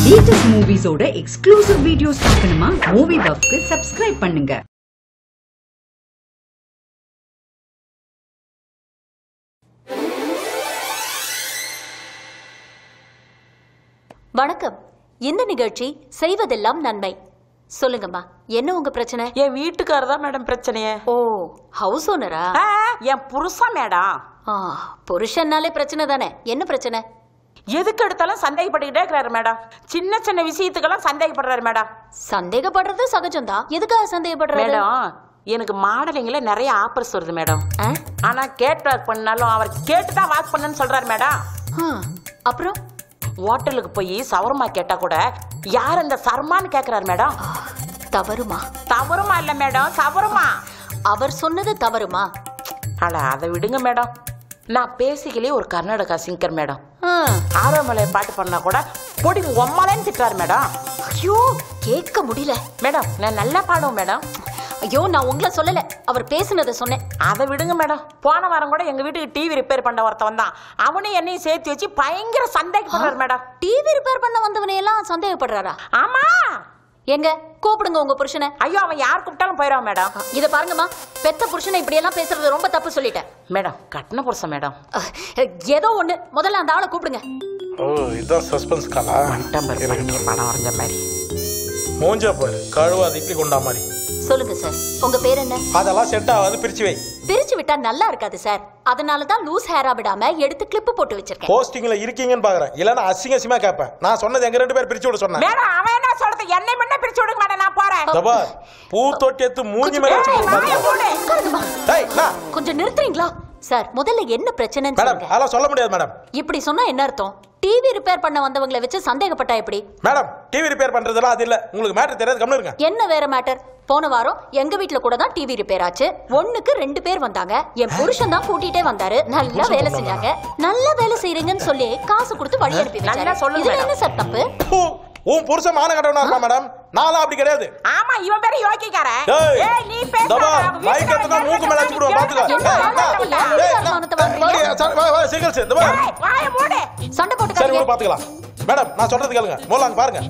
Latest மூவிஸோட exclusive videos பார்க்கணுமா movie பஃப்க்கு சப்ஸ்கிரைப் பண்ணுங்க வணக்கம் இந்த நிகழ்ச்சி செய்வதெல்லாம் நன்மை சொல்லுங்கம்மா என்ன உங்க பிரச்சனை என் வீட்டுக்காரர் தான் மேடம் பிரச்சனையே ஓ ஹவுஸ் ஓனரா ஆ, என் புருஷன் மேடம் ஆ, புருஷன்னாலே பிரச்சனை தானே என்ன பிரச்சனை எதுக்கு எடுத்தாலும் சந்தேகப்பட்டுக்கிட்டே இருக்கிறாரு மேடம் சின்ன சின்ன விஷயத்துக்கெல்லாம் சந்தேகப்படுறாரு மேடம் சந்தேகப்படுறது சகஜம்தான் எதுக்காக சந்தேகப்படுறது மேடம் எனக்கு மாடலிங்ல நிறைய ஆஃபர்ஸ் வருது மேடம் ஆ? ஆனா கேட் வாக் பண்ணாலும் அவர் கேட்டு தான் வாக் பண்ணுன்னு சொல்றாரு மேடம் ஆ, அப்புறம் ஹோட்டலுக்கு போய் சவர்மா கேட்டா கூட யார் அந்த சர்மான்னு கேக்குறாரு மேடம் தவறுமா தவறுமா இல்ல மேடம் சவருமா அவர் சொன்னது தவறுமா அட அதை விடுங்க மேடம் நான் பேசிக்கலே ஒரு கர்நாடகா சிங்கர் மேடம் ஆ, ஆரோமலை பாட்டு பண்ணா கூட பொடி ஒம்மலைன்னு திட்டுறாரு மேடம் ஐயோ கேட்க முடியல மேடம் நான் நல்லா பாடுவேன் மேடம் ஐயோ நான் உங்களை சொல்லல அவர் பேசுனதை சொன்னேன் அதை விடுங்க மேடம் போன வாரம் கூட எங்க வீட்டுக்கு டிவி ரிப்பேர் பண்ண ஒருத்தன் தான் அவனையும் என்னையும் சேர்த்து வச்சு பயங்கர சந்தேகப்படுறாரு மேடம் டிவி ரிப்பேர் பண்ண வந்தவனை எல்லாம் சந்தேகப்படுறாரா ஆமா எங்க கூப்பிடுங்க உங்க புருஷனை ஐயோ அவன் யார் கூப்பிட்டாலும் போயிடுவான் மேடம் இத பாருங்கம்மா பெத்த புருஷனை இப்படி எல்லாம் பேசுறது ரொம்ப தப்பு சொல்லிட்டேன் மேடம் கட்டின புருஷன் மேடம் அஹ், ஏதோ ஒண்ணு முதல்ல அந்த ஆளை கூப்பிடுங்க ஓ இதுதான் சஸ்பென்ஸ் காலா டம்பர் பண்ணி படம் வரைஞ்ச மாதிரி மூஞ்சா பாரு கழுவாது இட்லி கொண்டா மாதிரி சொல்லுங்க சார் உங்க பேர் என்ன அதெல்லாம் செட் ஆகாது பிரிச்சு வை பிரிச்சு விட்டா நல்லா இருக்காது சார் அதனால தான் லூஸ் ஹேரா விடாம எடுத்து கிளிப் போட்டு வச்சிருக்கேன் போஸ்டிங்ல இருக்கீங்கன்னு பாக்குறேன் இல்லன்னா அசிங்க அசிங்கமா கேட்பேன் நான் சொன்னது எங்க ரெண்டு பேர் பிரிச்சு விட சொன்னேன் மேடம் அவன் என்ன சொல்றது என்னை முன்ன பிரிச்சு விடுங்க மேடம் நான் போறேன் தபா பூ தொட்டி எடுத்து மூஞ்சி மேல வச்சு ஏய், வாயை மூடு. உட்காருங்கம்மா. டேய் நான் கொஞ்சம் நிறுத்துறீங்களா சார் முதல்ல என்ன பிரச்சனைன்னு மேடம் சொல்லுங்க அதெல்லாம் சொல்ல முடியாது மேடம் இப்படி சொன்னா என்ன அர்த்தம் டிவி ரிப்பேர் பண்ண வந்தவங்களை வச்சு சந்தேகப்பட்டா எப்படி மேடம் டிவி ரிப்பேர் பண்றதெல்லாம் அது இல்ல உங்களுக்கு மேட்டர் தெரியாது கம்னு இருங்க என்ன வேற மேட்டர் போன வாரம் எங்க வீட்ல கூட தான் டிவி ரிப்பேர் ஆச்சு ஒண்ணுக்கு ரெண்டு பேர் வந்தாங்க என் புருஷன் தான் கூட்டிட்டே வந்தாரு நல்லா புருஷன் வேலை கொண்டு செஞ்சாங்க நல்லா வேலை செய்றீங்கன்னு சொல்லி காசு கொடுத்து வழி அனுப்பி நல்லா வச்சாரு சொல்லுங்க இதுல மேடம். என்ன சார் தப்பு பூ, உன் புருஷன் மான கட்டவனா இருப்பா மேடம் நான்லாம் அப்படி கிடையாது ஆமா இவன் பேரு யோகிக்காரன் டேய், ஏய் நீ பேச தபா, mic எடுத்துனா மூக்கு மேல அடிச்சு விடுவேன், பாத்துக்க. என்ன ஆளாளுக்கு யார் டேய், வீட்டு நான்- அவமானத்தை வாங்குறீங்க? வாங்க, சரி, வா, வா, சீக்கிரம் சரி, தபா. வாய மூடு சண்டை சரி போட்டுக்காதீங்க கூட பாத்துக்கலாம் மேடம் நான் சொல்றது கேளுங்க முதல்ல அங்க பாருங்க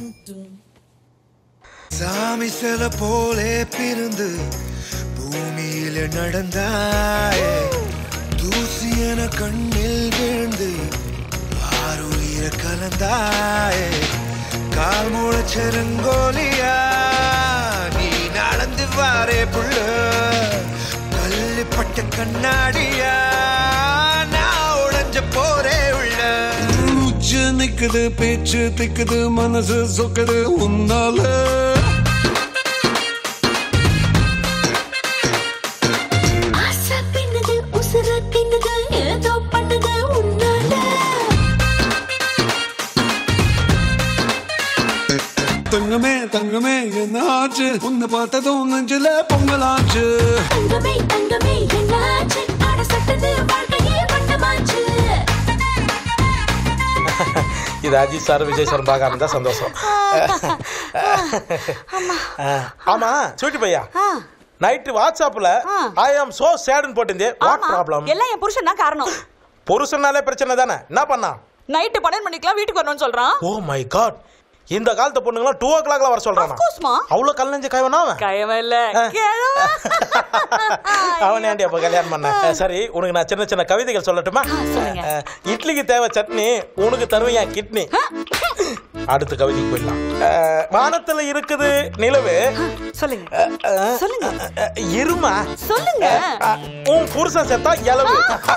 சாமி சில போலே பிறந்து பூமியில நடந்தாயே தூசி என கண்ணில் விழுந்து ஆறுயிர கலந்தாயே கால் முளைச்செருங்கோலியா நீ நடந்து வாரே புள்ள கல்லுப்பட்ட கண்ணாடியா நான் உடைஞ்ச போரே உள்ள மூச்சு நிக்குது பேச்சு திக்குது மனசு சொக்குது உன்னால ஆசை பின்னுது உசுர தின்னுது ஏதோ பண்ணுது உன்னால தங்கமே தங்கமே என்ன ஆச்சு உன்னை பார்த்ததும் நெஞ்சில பொங்கலாச்சு தங்கமே தங்கமே என்னாச்சு அட சட்டது வாழ்க்கையே வட்டமாச்சு இது அஜித் சார் விஜய் சார் பார்க்காம இருந்தா சந்தோஷம் ஆமா சூட்டி பையா நைட்டு வாட்ஸ்அப்ல ஐ ஆம் சோ சேடுன்னு போட்டிருந்தே வாட் ப்ராப்ளம் எல்லாம் என் புருஷன் தான் காரணம் புருஷனாலே பிரச்சனை தானே என்ன பண்ணா நைட்டு பன்னெண்டு மணிக்கெல்லாம் வீட்டுக்கு வரணும்னு சொல்றான் ஓ மை காட் இந்த காலத்து பொண்ணுங்களாம் டூ ஓ கிளாக்ல வர சொல்றானா course-மா. அவ்வளவு கல் நெஞ்சு கைவனா அவன் கயவன் இல்ல அவன் ஏன்டி அப்ப கல்யாணம் பண்ண அஹ், சரி உனக்கு நான் சின்ன சின்ன கவிதைகள் சொல்லட்டுமா சொல்லுங்க. அஹ், இட்லிக்கு தேவை சட்னி உனக்கு தருவேன் என் கிட்னி அடுத்த கவிதைக்கு போயிடலாம் அஹ், வானத்துல இருக்குது நிலவு சொல்லுங்க அஹ், சொல்லுங்க அஹ், இருமா சொல்லுங்க அஹ், உன் புருஷன் செத்தா இலவு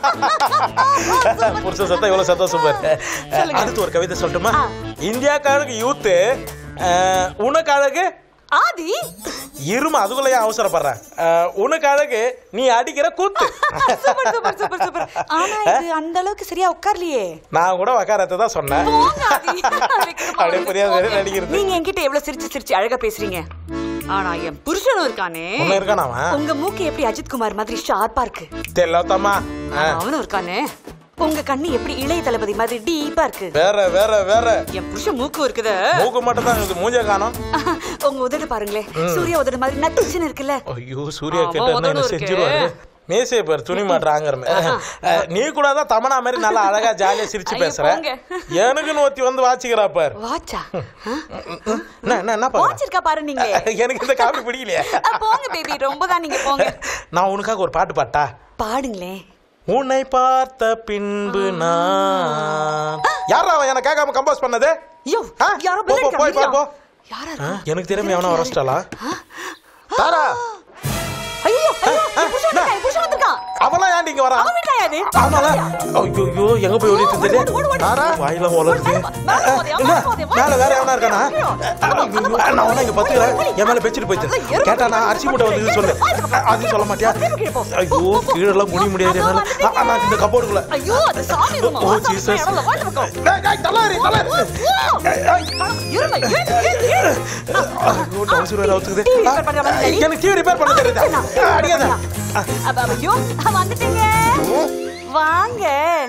புருஷன் செத்தா இவ்வளவு சந்தோஷம் பாரு அஹ், அடுத்து ஒரு கவிதை சொல்லட்டுமா இந்தியாவுக்கு அழகு யூத்து அஹ், உனக்கு அழகு ஆதி இருமா அதுக்குள்ள ஏன் அவசரப்படுறேன் அஹ், உனக்கு அழகு நீ அடிக்கிற கூத்து சூப்பர் சூப்பர் சூப்பர் சூப்பர் ஆனா இது அந்த அளவுக்கு சரியா உட்கார்லையே நான் கூட வக்காரத்தை தான் சொன்னேன் போங்க ஆதி. அப்படியே புரியாத மாதிரி நடிக்கிறது நீங்க என்கிட்ட எவ்வளவு சிரிச்சு சிரிச்சு அழகா பேசுறீங்க ஆனா என் புருஷனும் இருக்கானே ஒண்ணு இருக்கானா அவன் உங்க மூக்கு எப்படி அஜித் குமார் மாதிரி ஷார்ப்பா இருக்கு தெரியலத்தம்மா ஆனா அவனும் இருக்கானே உங்க கண்ணு எப்படி இளைய தளபதி மாதிரி டீப்பா இருக்கு வேற வேற வேற என் புருஷன் மூக்கு இருக்குது மூக்கு மட்டும் தான் இருக்குது மூஞ்ச காணோம் உங்க உதடு பாருங்களேன் சூர்யா உதடு மாதிரி நச்சுன்னு இருக்குல்ல ஐயோ சூர்யா அவன் கேட்டா உதடு என்ன இருக்கு. செஞ்சிருவாரு மேசையை பேர் துணி மாட்டுறாங்கிற நீ கூட தான் தமனா மாதிரி நல்லா அழகா ஜாலியா சிரிச்சு ஐயோ, பேசுற போங்க. எனக்குன்னு ஒருத்தி வந்து வாச்சிக்கிறா பார் வாட்சா என்ன என்ன என்ன பாக்குற? வாட்ச் இருக்கா பாரு நீங்க எனக்கு இந்த காப்பி பிடிக்கலையே அ, போங்க பேபி ரொம்ப தான் நீங்க போங்க நான் உனக்காக ஒரு பாட்டு பாட்டா பாடுங்களேன் உன்னை பார்த்த பின்பு நான் யாரா அவன் என்ன கேட்காம கம்போஸ் பண்ணது ஐயோ ஆ? யாரோ போ, பிள்ளை போ, போய் பாரு, போ. யாரா ஆ, இருக்கும் எனக்கு தெரியாம எவனா வரஸ்டாலா தாரா ஐயோ ஐயோ புருஷன் வந்திருக்கான் புருஷன் வந்திருக்கான் அவெல்லாம் ஏன்டி இங்க வரா அவன் வீட்டுல யாரு ஆமால ஐயோ எங்க போய் ஓடிட்டு ஓடு, ஓடு, தெரியும் ஓடு. தாரா வாயில உலருது மேல போதே, என்ன? மேல போதே, வா. மேல வேற எவனா இருக்கானா ஐயோ, நான் உன்னை இங்க பத்துக்கிறேன் என் மேல பெச்சிட்டு போயிட்டு கேட்டா நான் அரிசி மூட்டை வந்து சொல்லு அதையும் சொல்ல மாட்டியா ஐயோ கீழே எல்லாம் குனி முடியாது என்னால ஆ, ஆ, நான் இந்த கப்போர்டுக்குள்ள ஐயோ அது சாமி ரூமா ஓ ஜீசஸ் டேய், டேய், தள்ளாரி, தள்ளாரி. ஏய், ஏய். ஐயோ, trouser வேற அவுத்துக்குது. ஆ, எனக்கு டிவி ரிப்பேர் பண்ண தெரியுதா ஆ, அடிக்காத ஆ, ஐயோ வந்துட்டீங்க வாங்க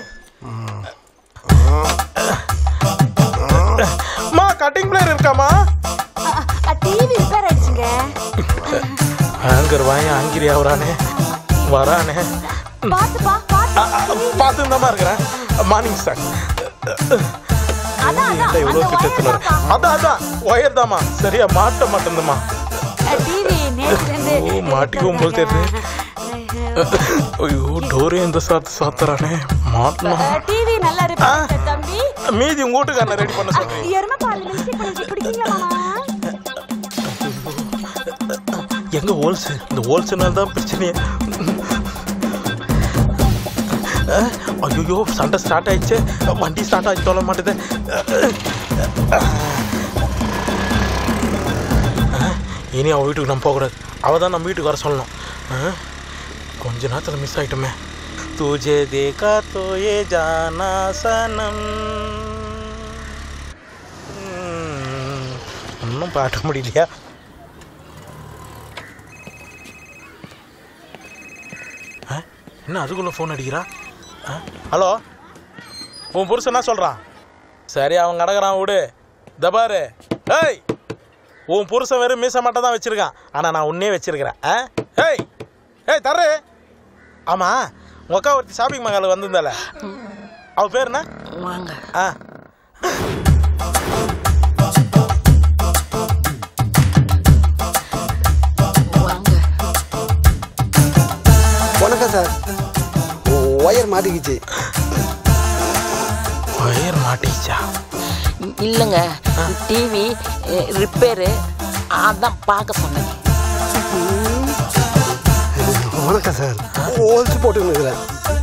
அம்மா கட்டிங் பிளேயர் இருக்காமா டிவி ரிப்பேர் ஆயிடுச்சுங்க ஆங்கர் வாங்க ஆங்கிரி ஆகுறானே வரானே பாத்துப்பா பாத்து பார்த்து தான் இருக்கிறேன் மார்னிங் சார் அதான் இல்லை இவ்வளோ கிட்டத்தில் அதான் அதான் ஒயர் தாம்மா சரியா மாட்ட மாட்டேந்துமா டிவி நேத்துல இருந்து ஓ மாட்டிக்கும் போல் தெரியுது ஐயோ டோரே இந்த சாத்து சாத்துறானே மாட்டணும் டிவி நல்லா ரிப்பேர் தம்பி மீதி உங்க வீட்டுக்காரனை ரெடி பண்ண சொல்றேன் எருமை பால் மில்க் பண்ணி குடிக்கீங்களா மாமா எங்க ஹோல்ஸ் இந்த ஹோல்ஸ்னால தான் பிரச்சனையே ஐயோ சண்டை ஸ்டார்ட் ஆயிடுச்சு வண்டி ஸ்டார்ட் ஆகி சொல்ல மாட்டேது அஹ், இனி அவள் வீட்டுக்கு நம்ம போகக்கூடாது அவள் தான் நம்ம வீட்டுக்கு வர சொல்லணும் அஹ், கொஞ்ச நேரத்தில் மிஸ் ஆயிட்டோமே துஜே தேகா தோ ஏ ஜானா சனம் ம், ஒன்றும் பாட்ட முடியலையா ஆ? என்ன அதுக்குள்ள ஃபோன் அடிக்கிறா ஆ? ஹலோ உன் புருஷன் என்ன சொல்கிறான் சரி அவன் கிடக்குறான் விடு தபாரு ஏய் உன் புருஷன் வெறும் மீச மட்டும் தான் வச்சிருக்கான் ஆனால் நான் உன்னே வச்சிருக்கிறேன் ஆ ஏய் ஏய் தர்று ஆமாம் உங்கள் அக்கா ஒருத்தி ஷாப்பிங் மகாலுக்கு வந்திருந்தால அவ பேர் என்ன வாங்க ஆ வாங்க வணக்கம் சார் ஒயர் மாட்டிக்கிச்சு வயர் மாட்டிச்சா இல்லைங்க டிவி ரிப்பேரு அதான் பார்க்க சொன்னேன் வணக்கம் சார் ஹோல்ஸ் போட்டுருக்கிறேன்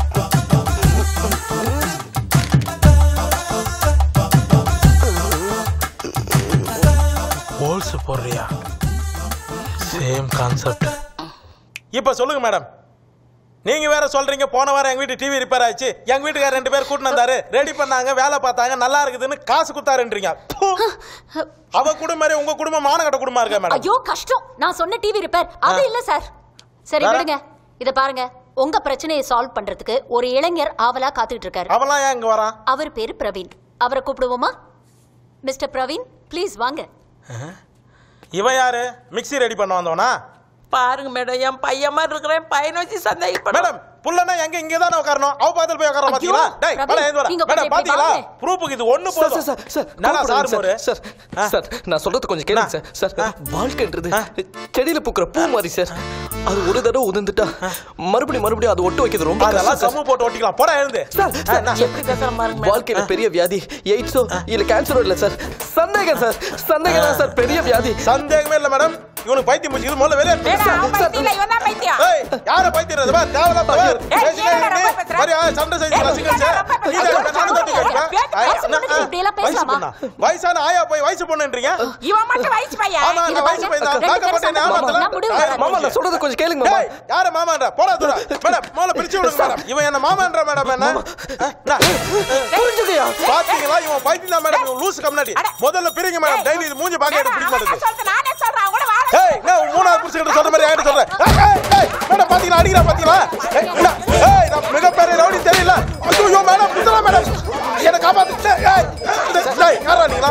ஹோல்ஸ் போடுறியா சேம் கான்செப்ட் இப்போ சொல்லுங்க மேடம் நீங்க வேற சொல்றீங்க போன வாரம் எங்க வீட்டு டிவி ரிப்பேர் ஆயிடுச்சு எங்க வீட்டுக்கார ரெண்டு பேர் கூட்டிட்டு வந்தாரு ரெடி பண்ணாங்க வேலை பார்த்தாங்க நல்லா இருக்குதுன்னு காசு குத்தாருன்றீங்க ப்பு. அவ குடும்பம் மாதிரி உங்க குடும்பம் மானகட்ட குடும்பமா இருக்கா மேடம் ஐயோ கஷ்டம் நான் சொன்ன டிவி ரிப்பேர் அது இல்ல சார் சரி வேற? விடுங்க இத பாருங்க உங்க பிரச்சனையை சால்வ் பண்றதுக்கு ஒரு இளைஞர் ஆவலா காத்துக்கிட்டு இருக்காரு அவெல்லாம் ஏன் இங்க வரான் அவர் பேரு பிரவீன் அவரை கூப்பிடுவோமா மிஸ்டர் பிரவீன் ப்ளீஸ் வாங்க இவன் யாரு மிக்ஸி ரெடி பண்ண வந்தவனா பாருங்க மேடம் என் பையன் மாதிரி இருக்கிறேன் பையனை வச்சு சந்தேகப்பட மேடம் புள்ளனா எங்க இங்க தானே உட்காரணும் அவ பாத்துல போய் உட்கார ஐயோ, பாத்தீங்களா டேய் பிரவீன், மேடம் ஏந்து வர நீங்க மேடம் கொஞ்சம் இப்படி பாத்தீங்களா வாங்க. ப்ரூஃபுக்கு இது ஒண்ணு சார் போதும் சார் சார் என்னடா சார் சார் மோரு சார் ஆ. சார் நான் சொல்றது கொஞ்சம் கேளுங்க சார் சார் ஆ. வாழ்க்கைன்றது ஆ. செடியில பூக்கிற பூ மாதிரி சார் அது ஒரு தடவை உதிர்ந்துட்டா மறுபடியும் மறுபடியும் அது ஒட்ட வைக்கிறது ரொம்ப அதெல்லாம் கஷ்டம் சார். கம்மு போட்டு ஒட்டிக்கலாம் போடா எழுந்து சார், ஆ, சார், என்ன? எப்படி பேசுற பாருங்க மேடம். வாழ்க்கையில பெரிய வியாதி எய்ட்ஸோ இல்ல கேன்சரோ இல்ல சார் சந்தேகம் சார் சந்தேகம் தான் சார் பெரிய வியாதி சந்தேகமே இல்ல மேடம் இவனுக்கு பைத்தியம் முடிச்சுது முதல்ல வெளியே மேடம், அவன் பைத்தியம் இல்ல, இவன் தான் பைத்தியம். ஏய் யார பைத்தியம் இது பார் தேவலாம் பார் ஏய், பேசிட்டே ஏன் இரு. ரொம்ப பேசுற? மாதிரி ஆ, சண்டை செஞ்சு ஏய், ரசிகன் சார் ரொம்ப பேசுற. இது என்ன நடந்து வந்து கேட்கிறா? பேசு, பேசு, என்ன, ஆ, இப்படி எல்லாம் வயசு பேசலாமா? பொண்ணா? வயசான ஆயா போய் வயசு பொண்ணுன்றீங்க இவன் மட்டும் வயசு பையன் ஆமா இதை நான் வயசு பாருங்க. பையன் தான் ரெண்டு தாக்க பேரும் மாட்டேன் சண்டை ஏமாத்தல போடுங்க. முடிவு ஏய், வராது. மாமா நான் சொல்றது கொஞ்சம் கேளுங்க மாமா டேய், யார மாமான்ற போடா தூர மேடம் முதல்ல பிரிச்சு விடுங்க மேடம் இவன் என்ன மாமான்ற மேடம் என்ன ஆ, என்ன? புரிஞ்சுக்கயா பாத்தீங்களா இவன் பைத்தியம் தான் மேடம் இவன் லூசு கம்னாடி முதல்ல பிரிங்க மேடம் டெய்லி இது மூஞ்சி பாக்க எனக்கு பிடிக்க அவன் மாட்டேங்குது சொல்றது நானே சொல்றேன் அவன் கூட வாழ ஏய் நான் உன் மூணாவது புடிச்சுக்கிட்டு சொல்ற மாதிரி என்கிட்ட சொல்றேன் ஏய், ஏய், ஏய், மேடம் பாத்தீங்களா அடிக்கிறா பாத்தீங்களா ஏய், என்ன? ஏய் நான் மிகப்பெரிய ரவுடி தெரியல ஐயோ மேடம் குத்தலாம் மேடம் என்ன காப்பாத்து ஏய், ஏய், இது- டேய், யாரா நீங்களா இது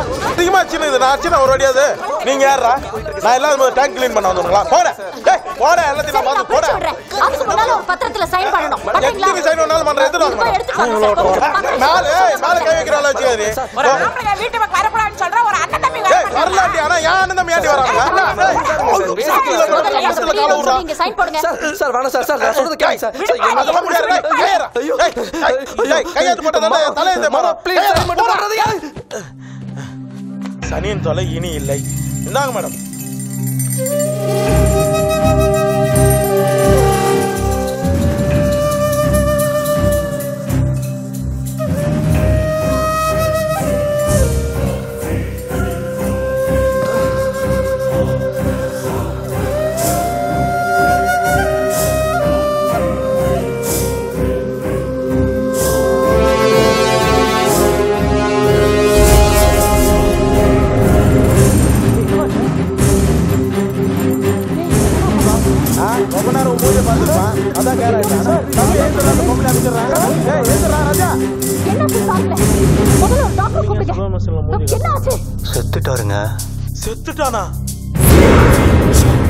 அசிங்கமா அச்சுன்னு இது நான் அச்சுனா ஒரு அடியாது நீங்க யாரா நான் இல்லாத டேங்க் க்ளீன் பண்ண வந்தவங்களா போறேன் டேய் போறேன் எல்லாத்தையும் நான் பார்த்து போறேன் விடுறேன். அதுக்கு முன்னால ஒரு பத்திரத்துல சைன் பண்ணணும் பண்றீங்களா? எத்தனை சைன் வேணாலும் பண்றேன் எதுவும் இப்ப எடுத்துட்டு வாங்க சார். மேடம் மேலே மேலே கை வைக்கிறாள் வச்சுக்காது ஒரு ஆம்பளைங்க வீட்டு பக்கம் வரக்கூடாதுன்னு சொல்ற ஒரு அண்ணன் தம்பி வர ஏய் வரலாண்டி ஆனா ஏன் அண்ணன் தம்பி ஏண்டி வராங்க முதல்ல எனக்கு புரியணும்னு சொல்லி இங்க சைன் போடுங்க சார் சார் வேணாம் சார் சார் நான் சொல்றது கேளுங்க சார் சார், என்ன- அதெல்லாம் முடியாது டேய், கையேறா. ஐயோ. ஏய், ஏய், ஏய், கையெழுத்து போட்டதால என் தலையை இந்த மாமா, please, கையேறா, sign மட்டும் போடா. பண்றதுயா? சனியின் தொலை இனி இல்லை இந்தாங்க மேடம் ரொம்ப நேரம் பூஜை பார்த்துருப்பான் அதான் கேரா தம்பி ஏந்துடா அந்த பொம்பளை அடிச்சிடுறாங்க ஏய் ஏந்துடா ராஜா என்னாச்சு சாப்பிட முதல்ல ஒரு டாக்டர் கூப்பிடுங்க என்ன ஆச்சு செத்துட்டாருங்க செத்துட்டானா